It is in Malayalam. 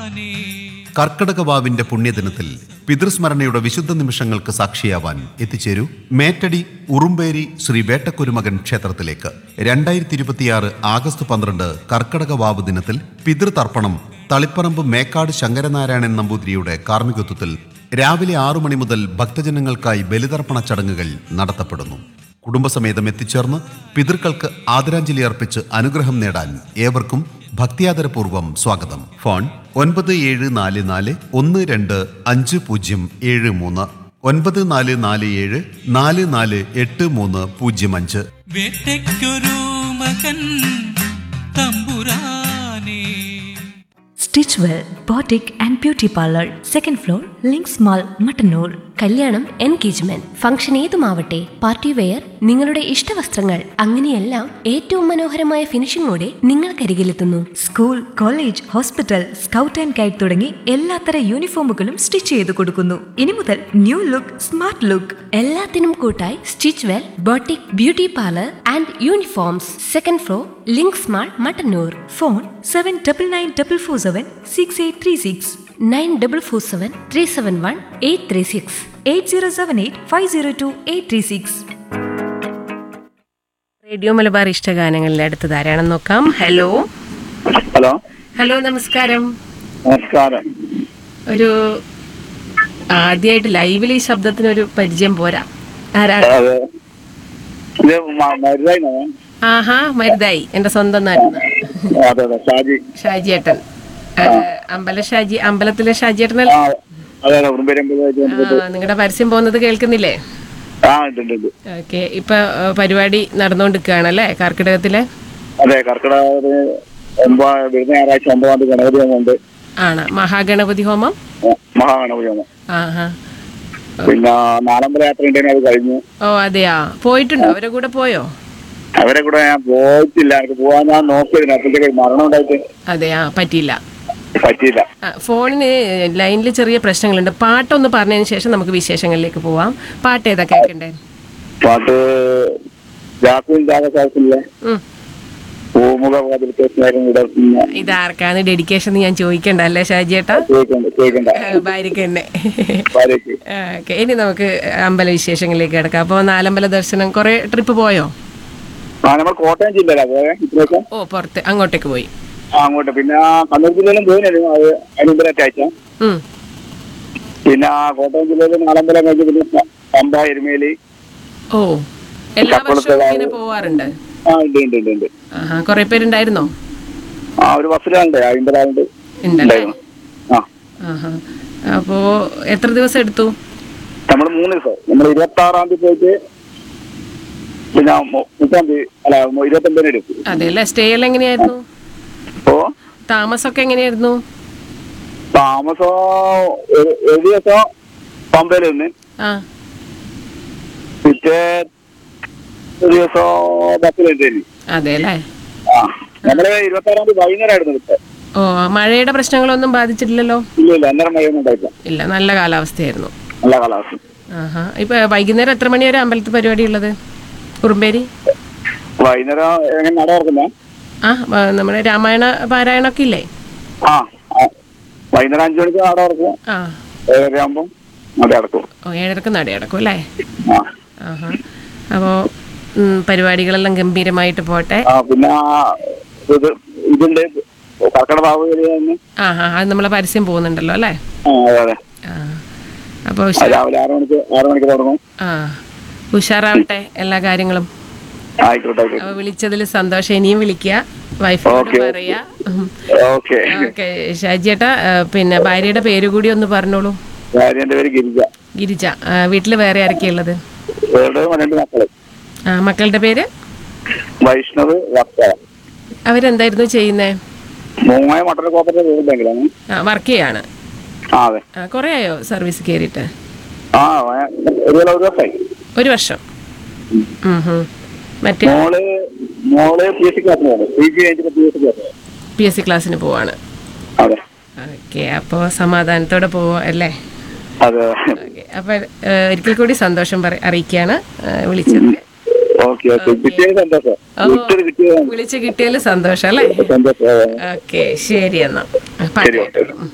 കർക്കടകവാവിന്റെ പുണ്യദിനത്തിൽ പിതൃസ്മരണയുടെ വിശുദ്ധ നിമിഷങ്ങൾക്ക് സാക്ഷിയാവാൻ എത്തിച്ചേരൂ മേറ്റടി ഉറുമ്പേരി ശ്രീ വേട്ടക്കുരുമകൻ ക്ഷേത്രത്തിലേക്ക് രണ്ടായിരത്തി ഇരുപത്തിയാറ് ആഗസ്റ്റ് പന്ത്രണ്ട് കർക്കടകവാവ് ദിനത്തിൽ പിതൃതർപ്പണം തളിപ്പറമ്പ് മേക്കാട് ശങ്കരനാരായണൻ നമ്പൂതിരിയുടെ കാർമ്മികത്വത്തിൽ രാവിലെ ആറു മണി മുതൽ ഭക്തജനങ്ങൾക്കായി ബലിതർപ്പണ ചടങ്ങുകൾ നടത്തപ്പെടുന്നു കുടുംബസമേതം എത്തിച്ചേർന്ന് പിതൃക്കൾക്ക് ആദരാഞ്ജലി അർപ്പിച്ച് അനുഗ്രഹം നേടാൻ ഏവർക്കും ഭക്തിയാദരപൂർവ്വം സ്വാഗതം ഫോൺ ഒൻപത് ഏഴ് നാല് നാല് ഒന്ന് രണ്ട് അഞ്ച് പൂജ്യം ഏഴ് മൂന്ന് ഒൻപത് നാല് നാല് ഏഴ് നാല് നാല് എട്ട് മൂന്ന് പൂജ്യം അഞ്ച് വേട്ടയ്ക്കൊരു മകൻ തമ്പുരാനേ stitch well boutique and beauty parlour second floor links mall Mattannur കല്യാണം എൻഗേജ്മെന്റ് ഫംഗ്ഷൻ ഏതുമാവട്ടെ പാർട്ടി വെയർ നിങ്ങളുടെ ഇഷ്ടവസ്ത്രങ്ങൾ അങ്ങനെയെല്ലാം ഏറ്റവും മനോഹരമായ ഫിനിഷിംഗോടെ നിങ്ങൾക്കരികിലെത്തുന്നു school college hospital scout and guide തുടങ്ങി എല്ലാത്തര യൂണിഫോമുകളും സ്റ്റിച്ച് ചെയ്ത് കൊടുക്കുന്നു ഇനി മുതൽ ന്യൂ ലുക്ക് സ്മാർട്ട് ലുക്ക് എല്ലാത്തിനും കൂട്ടായി stitch well boutique beauty parlour and uniforms second floor links mall Mattannur phone seven double nine double four seven six eight three six nine double four seven three seven one eight three six eight zero seven eight five zero two eight three six radio Malabar ഇഷ്ടഗാനങ്ങളിൽ അടുത്തത് ആരാണെന്ന് നോക്കാം ഹലോ ഹലോ ഹലോ നമസ്കാരം നമസ്കാരം ഒരു ആദ്യമായിട്ട് ലൈവിൽ ഈ ശബ്ദത്തിനൊരു പരിചയം പോരാ ആരാണ് അതെ ഇത് മ- മരുതായിനോ ആഹാ മരുതായി എന്റെ സ്വന്തം നാട്ടിൽ അതെ അതെ ഷാജി ഷാജിയേട്ടൻ ആ, അമ്പല ഷാജി അമ്പലത്തിലെ ഷാജിയേട്ടൻ ആ അതെ അതെ ഉറുമ്പേരമ്പത് നിങ്ങളുടെ പരസ്യം പോകുന്നത് കേൾക്കുന്നില്ലേ ആ ഉണ്ട് ഉണ്ട് ഉണ്ട് ഓക്കെ ഇപ്പൊ ആ, പരിപാടി നടന്നുകൊണ്ടിരിക്കുകയാണല്ലേ കർക്കിടകത്തിലെ അതെ കർക്കിടക ഒമ്പത് വരുന്ന ഞായറാഴ്ച ഒമ്പതാം തീയതി ഗണപതി ഹോമമുണ്ട് ആണ് മഹാഗണപതി ഹോമം ആ, മഹാഗണപതി ഹോമം ആഹാ പിന്നെ നാലമ്പല യാത്ര ഉണ്ടെങ്കിൽ അത് കഴിഞ്ഞു ഓ അതെയാ പോയിട്ടുണ്ടോ അവരെ കൂടെ പോയോ അവരെ കൂടെ ഞാൻ പോയിട്ടില്ല എനിക്ക് പോവാൻ ഞാൻ നോക്കിയതിന് അപ്പോഴത്തേക്ക് ഒരു മരണം ഉണ്ടായിട്ട് അതെയാ പറ്റിയില്ല പറ്റിയില്ല ആ, ഫോണിന് ലൈനിൽ ചെറിയ പ്രശ്നങ്ങളുണ്ട് പാട്ടൊന്ന് പറഞ്ഞതിന് ശേഷം നമുക്ക് വിശേഷങ്ങളിലേക്ക് പോവാം പാട്ട് ഏതാ കേൾക്കണ്ടേ പാട്ട് ജാക്കുവിൻ ജാഗസാസിലെ ഉം. പൂമുഖ വാതിൽക്കേഷനായിരുന്നു ഇവിടെ പിന്നെ ഇതാർക്കാണ് ഡെഡിക്കേഷൻ ഞാൻ ചോദിക്കണ്ട അല്ലേ ഷാജിയേട്ടാ ചോദിക്കണ്ട ചോദിക്കണ്ട ആ, ഭാര്യയ്ക്ക് തന്നെ ഭാര്യയ്ക്ക് ആ, ഓക്കേ. ഇനി നമുക്ക് അമ്പല വിശേഷങ്ങളിലേക്ക് കിടക്കാം അപ്പോൾ നാലമ്പല ദർശനം കുറെ ട്രിപ്പ് പോയോ ആ നമ്മൾ കോട്ടയം ജില്ലയിലാ പോയെ ഇത്രയൊക്കെ ഓ പുറത്ത് അങ്ങോട്ടേക്ക് പോയി ആ അങ്ങോട്ട് പിന്നെ ആ കണ്ണൂർ ജില്ലയിലും പോയിരുന്നു അത് അതിനുമ്പലൊക്കെ അയച്ച ഉം. പിന്നെ ആ കോട്ടയം ജില്ലയിൽ നാലമ്പലം കഴിഞ്ഞ് പിന്നെ പ- പമ്പ എരുമേലി ഓ എല്ലാ കപ്പളത്ത് വർഷവും ഇങ്ങനെ പോവാറുണ്ട് ആ ഉണ്ട് ഉണ്ട് ഉണ്ട് ഉണ്ട് ആഹാ കുറെ പേരുണ്ടായിരുന്നോ ആ ഒരു ബസ്സിലുണ്ട് അമ്പതാളുണ്ട് ഉണ്ടല്ലേ ഉണ്ടായിരുന്നു ആ ആഹാ അപ്പോ എത്ര ദിവസം എടുത്തു നമ്മൾ മൂന്ന് ദിവസം നമ്മൾ ഇരുപത്തി ആറാം തീയതി പോയിട്ട് പിന്നെ മു- മുപ്പതാം തീയതി അല്ല മു- ഇരുപത്തൊമ്പതിന് എടുക്കും അതെ അല്ലേ സ്റ്റേ എല്ലാം എങ്ങനെയായിരുന്നു അപ്പോ താമസമൊക്കെ എങ്ങനെയായിരുന്നു താമസം ഒരു ഒരു ദിവസം പമ്പയിൽ നിന്ന് ആ പിറ്റേ ഒരു ദിവസം ബസ്സിലെത്തി അതെ അല്ലേ ആ നമ്മള് ഇരുപത്തി ആറാം തീയതി വൈകുന്നേരമായിരുന്നു കിട്ടുക ഓ മഴയുടെ പ്രശ്നങ്ങളൊന്നും ബാധിച്ചിട്ടില്ലല്ലോ ഇല്ല ഇല്ല അന്നേരം മഴയൊന്നും ഉണ്ടായില്ല ഇല്ല നല്ല കാലാവസ്ഥയായിരുന്നു നല്ല കാലാവസ്ഥ ആഹാ ഇപ്പൊ വൈകുന്നേരം എത്ര മണി വരെ അമ്പലത്തിൽ പരിപാടി ഉള്ളത് ഉറുമ്പേരി വൈകുന്നേരം എങ്ങനെ നട തുറക്കുന്നേ ആ വ- നമ്മുടെ രാമായണ പാരായണമൊക്കെ ഇല്ലേ ആ ആ. വൈകുന്നേരം അഞ്ചു മണിക്ക് നട തുറക്കും ആ ഏഴര ആകുമ്പം നട അടക്കും ഓ ഏഴരക്ക് നടയടക്കും അല്ലേ ആ ആഹാ അപ്പോൾ പരിപാടികളെല്ലാം ഗംഭീരമായിട്ട് പോട്ടെ ആ പിന്നെ ആ ഇത് ഇതുണ്ട് കർക്കട ബാബു തന്നെ ആഹാ അത് നമ്മളെ പരസ്യം പോകുന്നുണ്ടല്ലോ അല്ലേ ആ അതെ അതെ ആ അപ്പോൾ അത് രാവിലെ ആറ് മണിക്ക് ആറ് മണിക്ക് തുടങ്ങും ആ ഉഷാറാവട്ടെ എല്ലാ കാര്യങ്ങളും ആയിക്കോട്ടെ ആയിക്കോട്ടെ അപ്പോൾ വിളിച്ചതിൽ സന്തോഷം ഇനിയും വിളിക്കുക വൈഫിനോട് ഓക്കേ. പറയാ ഉം. ഓക്കെ ഓക്കെ ഷാജിയേട്ടാ ആ, പിന്നെ ഭാര്യയുടെ പേര് കൂടി ഒന്ന് പറഞ്ഞോളൂ കാര്യം എന്റെ പേര് ഗിരിജ ഗിരിജ ആ, വീട്ടില് വേറെ ആരൊക്കെയുള്ളത് വേറെ രണ്ട് മക്കള് ആ മക്കളുടെ പേര് വൈഷ്ണവ് വക്ത അവരെന്തായിരുന്നു ചെയ്യുന്നേ മൂന്നായ മട്ടർ കോപ്പറേറ്റീവ് റൂറൽ ബാങ്കിലാണ് ആ വർക്ക് ചെയ്യാണ് ആ അതെ ആ, കുറേ ആയോ സർവീസ് കയറിയിട്ട് ആ വയ- ഒരു കൊല്ലം ഒരു വർഷമായി ഒരു വർഷം ഉം ഹും. മറ്റേ മോള് മോള് പി എസ് സി ക്ലാസ്സിന് പോകുന്നത് പി ജി കഴിഞ്ഞിട്ട് P S C class P S C ക്ലാസ്സിന് പോവാണ് അതെ ഓക്കെ അപ്പോൾ സമാധാനത്തോടെ പോവാ അല്ലേ അതെ ഓക്കെ അപ്പോൾ ഒരിക്കൽ കൂടി സന്തോഷം പറ അറിയിക്കുകയാണ് ആ, വിളിച്ചത് ഓക്കെ ഓക്കെ കിട്ടിയത് സന്തോഷം ഓ. വിളിച്ചത് കിട്ടിയത് വിളിച്ച് കിട്ടിയതിൽ സന്തോഷം അല്ലേ സന്തോഷം ഓക്കെ ശരി എന്നാ ശരി, ഓക്കെ. പാട്ട്